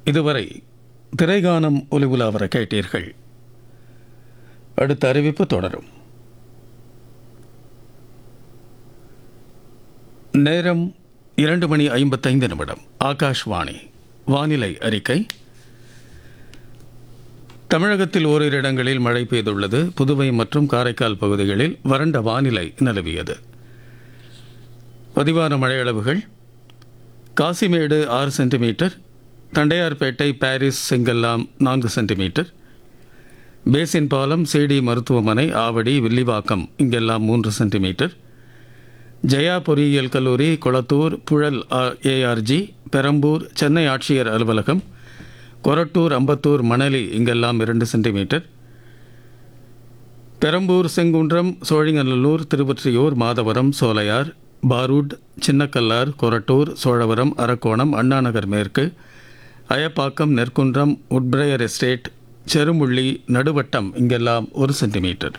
இதுவரை திரைகானம் ஒலிவுலா வர கேட்டீர்கள் அடுத்த அறிவிப்பு தொடரும் நேரம் இரண்டு மணி ஐம்பத்தைந்து நிமிடம் ஆகாஷ்வாணி வானிலை அறிக்கை தமிழகத்தில் ஓரிரு இடங்களில் மழை பெய்துள்ளது புதுவை மற்றும் காரைக்கால் பகுதிகளில் வறண்ட வானிலை நிலவியது பதிவான மழையளவுகள் காசிமேடு ஆறு சென்டிமீட்டர் தண்டையார்பேட்டை பாரிஸ் செங்கல்லாம் நான்கு சென்டிமீட்டர் பேசின் பாலம் சிடி மருத்துவமனை ஆவடி வில்லிவாக்கம் இங்கெல்லாம் மூன்று சென்டிமீட்டர் ஜெயா பொறியியல் கல்லூரி கொளத்தூர் புழல் ஏஆர்ஜி பெரம்பூர் சென்னை ஆட்சியர் அலுவலகம் கொரட்டூர் அம்பத்தூர் மணலி இங்கெல்லாம் இரண்டு சென்டிமீட்டர் பெரம்பூர் செங்குன்றம் சோழிங்கநல்லூர் திருவொற்றியூர் மாதவரம் சோலையார் பாரூட் சின்னக்கல்லார் கொரட்டூர் சோழவரம் அரக்கோணம் அண்ணாநகர் மேற்கு அயப்பாக்கம் நெற்குன்றம் உட்பிரையர் எஸ்டேட் செருமுள்ளி நடுவட்டம் இங்கெல்லாம் ஒரு சென்டிமீட்டர்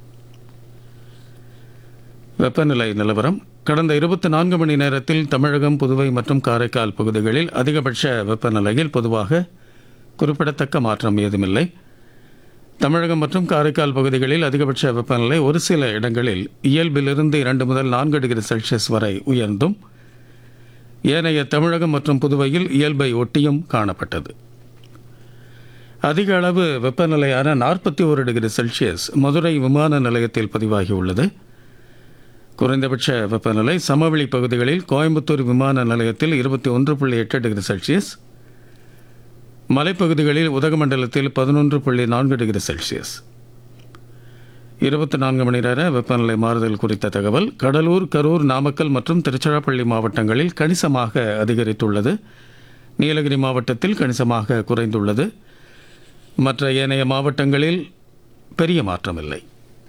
வெப்பநிலை நிலவரம் கடந்த இருபத்தி நான்கு மணி நேரத்தில் தமிழகம் புதுவை மற்றும் காரைக்கால் பகுதிகளில் அதிகபட்ச வெப்பநிலையில் பொதுவாக குறிப்பிடத்தக்க மாற்றம் ஏதுமில்லை தமிழகம் மற்றும் காரைக்கால் பகுதிகளில் அதிகபட்ச வெப்பநிலை ஒரு சில இடங்களில் இயல்பிலிருந்து இரண்டு முதல் நான்கு டிகிரி செல்சியஸ் வரை உயர்ந்தும் ஏனைய தமிழகம் மற்றும் புதுவையில் இயல்பை ஒட்டியும் காணப்பட்டது அதிக அளவு வெப்பநிலையான நாற்பத்தி ஒரு டிகிரி செல்சியஸ் மதுரை விமான நிலையத்தில் பதிவாகியுள்ளது குறைந்தபட்ச வெப்பநிலை சமவெளி பகுதிகளில் கோயம்புத்தூர் விமான நிலையத்தில் இருபத்தி ஒன்று புள்ளி எட்டு டிகிரி செல்சியஸ் மலைப்பகுதிகளில் உதகமண்டலத்தில் பதினொன்று புள்ளி நான்கு டிகிரி செல்சியஸ் இருபத்தி நான்கு மணி நேர வெப்பநிலை மாறுதல் குறித்த தகவல் கடலூர் கரூர் நாமக்கல் மற்றும் திருச்சிராப்பள்ளி மாவட்டங்களில் கணிசமாக அதிகரித்துள்ளது நீலகிரி மாவட்டத்தில் கணிசமாக குறைந்துள்ளது மற்ற ஏனைய மாவட்டங்களில் பெரிய மாற்றமில்லை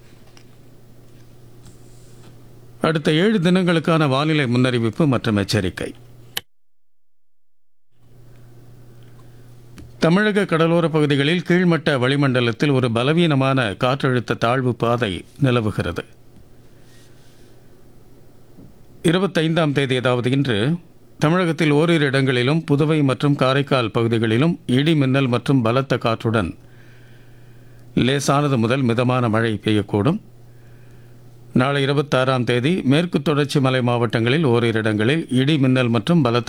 அடுத்த ஏழு தினங்களுக்கான வானிலை முன்னறிவிப்பு மற்றும் எச்சரிக்கை தமிழக கடலோர பகுதிகளில் கீழ்மட்ட வளிமண்டலத்தில் ஒரு பலவீனமான காற்றழுத்த தாழ்வு பாதை நிலவுகிறது இருபத்தைந்தாம் தேதி அதாவது இன்று தமிழகத்தில் ஓரிரு இடங்களிலும் புதுவை மற்றும் காரைக்கால் பகுதிகளிலும் இடி மின்னல் மற்றும் பலத்த காற்றுடன் லேசானது முதல் மிதமான மழை பெய்யக்கூடும் நாளை இருபத்தாறாம் தேதி மேற்கு தொடர்ச்சி மலை மாவட்டங்களில் ஓரிரு இடங்களில் இடி மின்னல் மற்றும் பலத்த